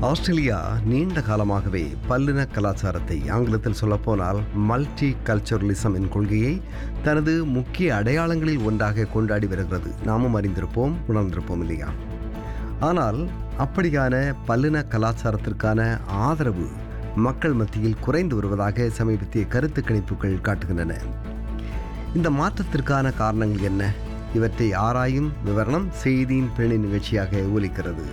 Australia நீண்ட காலமாகவே பல்லின கலாச்சாரத்தை ஆங்கிலத்தில் சொல்லப்போனால் மல்டி கல்ச்சரலிசம் என் கொள்கையை தனது முக்கிய அடையாளங்களில் ஒன்றாக கொண்டாடி வருகிறது நாமும் அறிந்திருப்போம் உணர்ந்திருப்போம் இல்லையா ஆனால் அப்படியான பல்லின கலாச்சாரத்திற்கான ஆதரவு மக்கள் மத்தியில் குறைந்து வருவதாக சமீபத்திய கருத்து கணிப்புகள் காட்டுகின்றன இந்த மாற்றத்திற்கான காரணங்கள் என்ன இவற்றை ஆராயும் விவரணம் செய்தியின் பேணி நிகழ்ச்சியாக ஒலிக்கிறது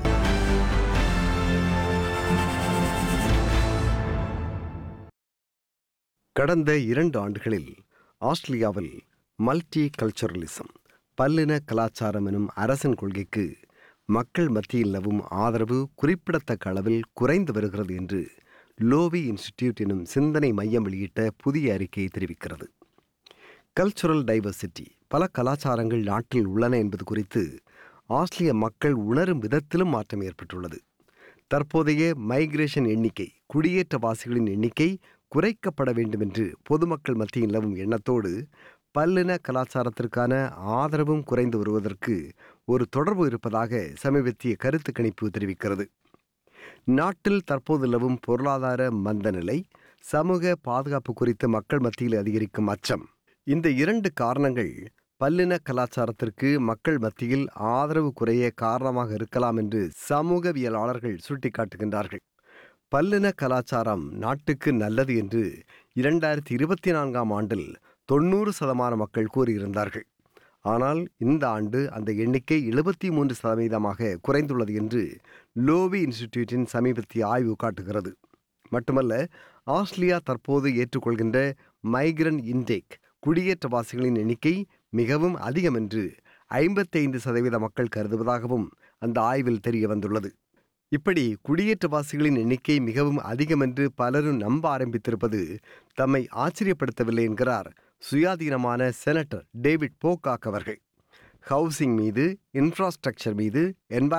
கடந்த இரண்டு ஆண்டுகளில் ஆஸ்திரேலியாவில் மல்டி கல்ச்சரலிசம் பல்லின கலாச்சாரம் எனும் அரசின் கொள்கைக்கு மக்கள் மத்தியில் நிலவும் ஆதரவு குறிப்பிடத்தக்க அளவில் குறைந்து வருகிறது என்று லோவி இன்ஸ்டிடியூட் எனும் சிந்தனை மையம் வெளியிட்ட புதிய அறிக்கை தெரிவிக்கிறது கல்ச்சுரல் டைவர்சிட்டி பல கலாச்சாரங்கள் நாட்டில் உள்ளன என்பது குறித்து ஆஸ்திரேலிய மக்கள் உணரும் விதத்திலும் மாற்றம் ஏற்பட்டுள்ளது தற்போதைய மைக்ரேஷன் எண்ணிக்கை குடியேற்றவாசிகளின் எண்ணிக்கை குறைக்கப்பட வேண்டும் என்று பொதுமக்கள் மத்தியில் நிலவும் எண்ணத்தோடு பல்லின கலாச்சாரத்திற்கான ஆதரவும் குறைந்து வருவதற்கு ஒரு தொடர்பு இருப்பதாக சமீபத்திய கருத்து கணிப்பு தெரிவிக்கிறது நாட்டில் தற்போது நிலவும் பொருளாதார மந்த நிலை சமூக பாதுகாப்பு குறித்து மக்கள் மத்தியில் அதிகரிக்கும் அச்சம் இந்த இரண்டு காரணங்கள் பல்லின கலாச்சாரத்திற்கு மக்கள் மத்தியில் ஆதரவு குறைய காரணமாக இருக்கலாம் என்று சமூகவியலாளர்கள் சுட்டிக்காட்டுகின்றார்கள் பல்லின கலாச்சாரம் நாட்டுக்கு நல்லது என்று இரண்டாயிரத்தி இருபத்தி நான்காம் ஆண்டில் தொண்ணூறு சதமான மக்கள் கூறியிருந்தார்கள் ஆனால் இந்த ஆண்டு அந்த எண்ணிக்கை எழுபத்தி மூன்று சதவீதமாக குறைந்துள்ளது என்று லோவி இன்ஸ்டிடியூட்டின் சமீபத்திய ஆய்வு காட்டுகிறது மட்டுமல்ல ஆஸ்திரேலியா தற்போது ஏற்றுக்கொள்கின்ற மைக்ரன் இன்டேக் குடியேற்றவாசிகளின் எண்ணிக்கை மிகவும் அதிகம் என்று ஐம்பத்தைந்து சதவீத மக்கள் கருதுவதாகவும் அந்த ஆய்வில் தெரிய வந்துள்ளது இப்படி குடியேற்றவாசிகளின் எண்ணிக்கை மிகவும் அதிகம் என்று பலரும் நம்ப ஆரம்பித்திருப்பது தம்மை ஆச்சரியப்படுத்தவில்லை என்கிறார் சுயாதீனமான செனட்டர் டேவிட் போகாக் அவர்கள் ஹவுசிங் மீது இன்ஃப்ராஸ்ட்ரக்சர் மீது